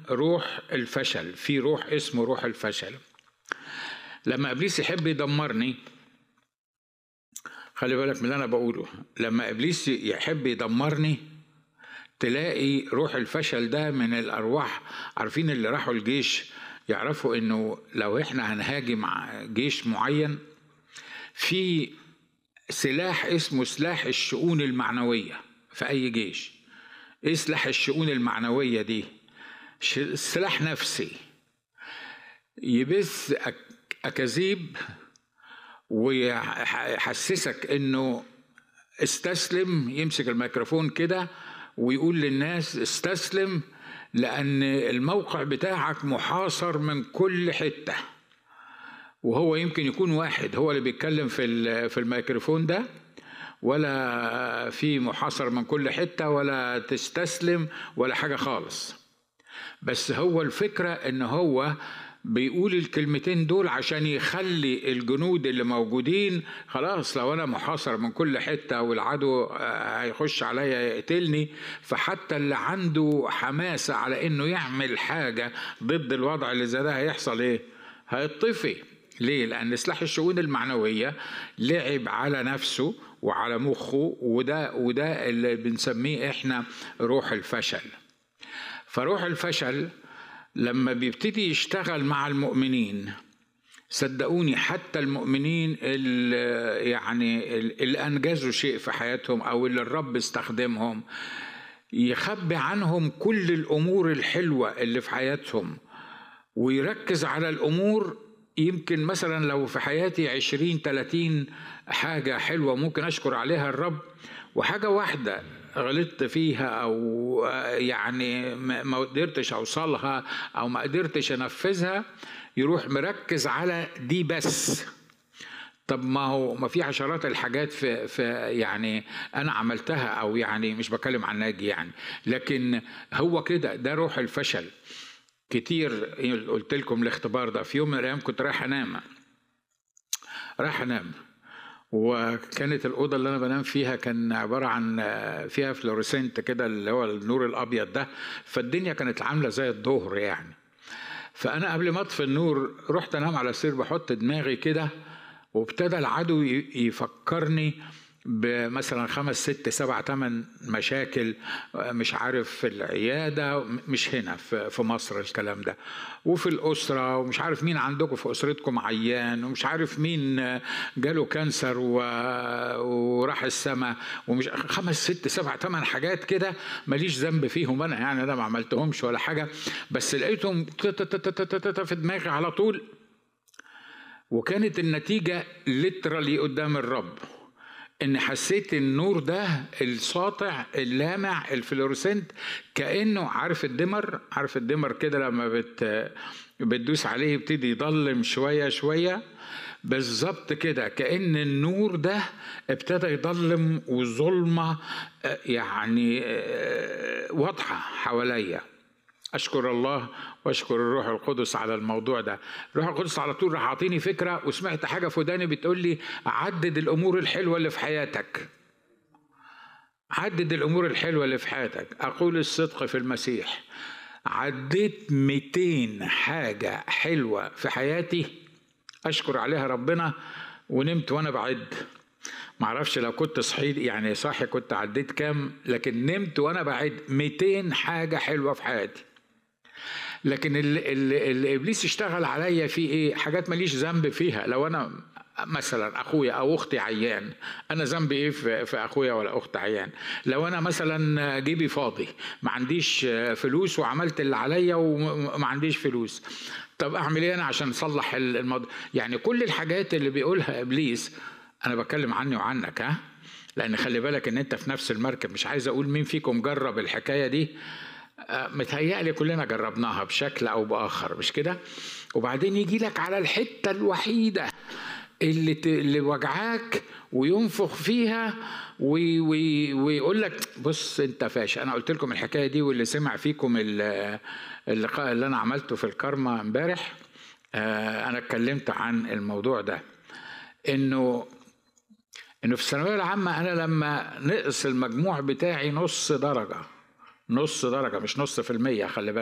روح الفشل في روح اسمه روح الفشل لما ابليس يحب يدمرني خلي بالك من اللي انا بقوله لما ابليس يحب يدمرني تلاقي روح الفشل ده من الارواح عارفين اللي راحوا الجيش يعرفوا انه لو احنا هنهاجم جيش معين في سلاح اسمه سلاح الشؤون المعنويه في اي جيش ايه سلاح الشؤون المعنويه دي سلاح نفسي يبث اكاذيب ويحسسك انه استسلم يمسك الميكروفون كده ويقول للناس استسلم لان الموقع بتاعك محاصر من كل حته وهو يمكن يكون واحد هو اللي بيتكلم في في الميكروفون ده ولا في محاصر من كل حته ولا تستسلم ولا حاجه خالص بس هو الفكره ان هو بيقول الكلمتين دول عشان يخلي الجنود اللي موجودين خلاص لو انا محاصر من كل حته والعدو هيخش عليا يقتلني فحتى اللي عنده حماسه على انه يعمل حاجه ضد الوضع اللي زي ده هيحصل ايه؟ هيطفي ليه؟ لأن سلاح الشؤون المعنوية لعب على نفسه وعلى مخه وده وده اللي بنسميه احنا روح الفشل. فروح الفشل لما بيبتدي يشتغل مع المؤمنين صدقوني حتى المؤمنين اللي يعني اللي انجزوا شيء في حياتهم او اللي الرب استخدمهم يخبي عنهم كل الامور الحلوه اللي في حياتهم ويركز على الامور يمكن مثلا لو في حياتي عشرين تلاتين حاجة حلوة ممكن أشكر عليها الرب وحاجة واحدة غلطت فيها او يعني ما قدرتش اوصلها او ما قدرتش انفذها يروح مركز على دي بس طب ما هو ما في عشرات الحاجات في في يعني انا عملتها او يعني مش بتكلم عن ناجي يعني لكن هو كده ده روح الفشل كتير قلت لكم الاختبار ده في يوم من الايام كنت رايح انام رايح انام وكانت الأوضة اللي أنا بنام فيها كان عبارة عن فيها فلوريسنت كده اللي هو النور الأبيض ده فالدنيا كانت عاملة زي الظهر يعني فأنا قبل ما أطفي النور رحت أنام على السرير بحط دماغي كده وابتدى العدو يفكرني بمثلا خمس ست سبع ثمان مشاكل مش عارف في العيادة مش هنا في مصر الكلام ده وفي الأسرة ومش عارف مين عندكم في أسرتكم عيان ومش عارف مين جاله كانسر وراح السماء ومش خمس ست سبع ثمان حاجات كده ماليش ذنب فيهم أنا يعني أنا ما عملتهمش ولا حاجة بس لقيتهم في دماغي على طول وكانت النتيجة لترالي قدام الرب ان حسيت النور ده الساطع اللامع الفلورسنت كانه عارف الدمر عارف الدمر كده لما بت بتدوس عليه يبتدي يضلم شويه شويه بالظبط كده كأن النور ده ابتدى يضلم وظلمة يعني واضحة حواليا أشكر الله وأشكر الروح القدس على الموضوع ده الروح القدس على طول راح أعطيني فكرة وسمعت حاجة في وداني بتقول لي عدد الأمور الحلوة اللي في حياتك عدد الأمور الحلوة اللي في حياتك أقول الصدق في المسيح عديت 200 حاجة حلوة في حياتي أشكر عليها ربنا ونمت وأنا بعد معرفش لو كنت صحيت يعني صاحي كنت عديت كام لكن نمت وأنا بعد 200 حاجة حلوة في حياتي لكن اللي, اللي, اللي ابليس اشتغل عليا فيه ايه حاجات ماليش ذنب فيها لو انا مثلا اخويا او اختي عيان انا ذنبي ايه في, في اخويا ولا اخت عيان لو انا مثلا جيبي فاضي ما عنديش فلوس وعملت اللي عليا وما عنديش فلوس طب اعمل ايه انا عشان اصلح الموضوع يعني كل الحاجات اللي بيقولها ابليس انا بتكلم عني وعنك ها لان خلي بالك ان انت في نفس المركب مش عايز اقول مين فيكم جرب الحكايه دي متهيألي كلنا جربناها بشكل أو بآخر مش كده؟ وبعدين يجي لك على الحتة الوحيدة اللي ت... اللي وجعاك وينفخ فيها وي... وي... ويقول لك بص انت فاشل انا قلت لكم الحكايه دي واللي سمع فيكم اللقاء اللي انا عملته في الكارما امبارح آه انا اتكلمت عن الموضوع ده انه انه في الثانويه العامه انا لما نقص المجموع بتاعي نص درجه نص درجه مش نص في الميه خلي بالك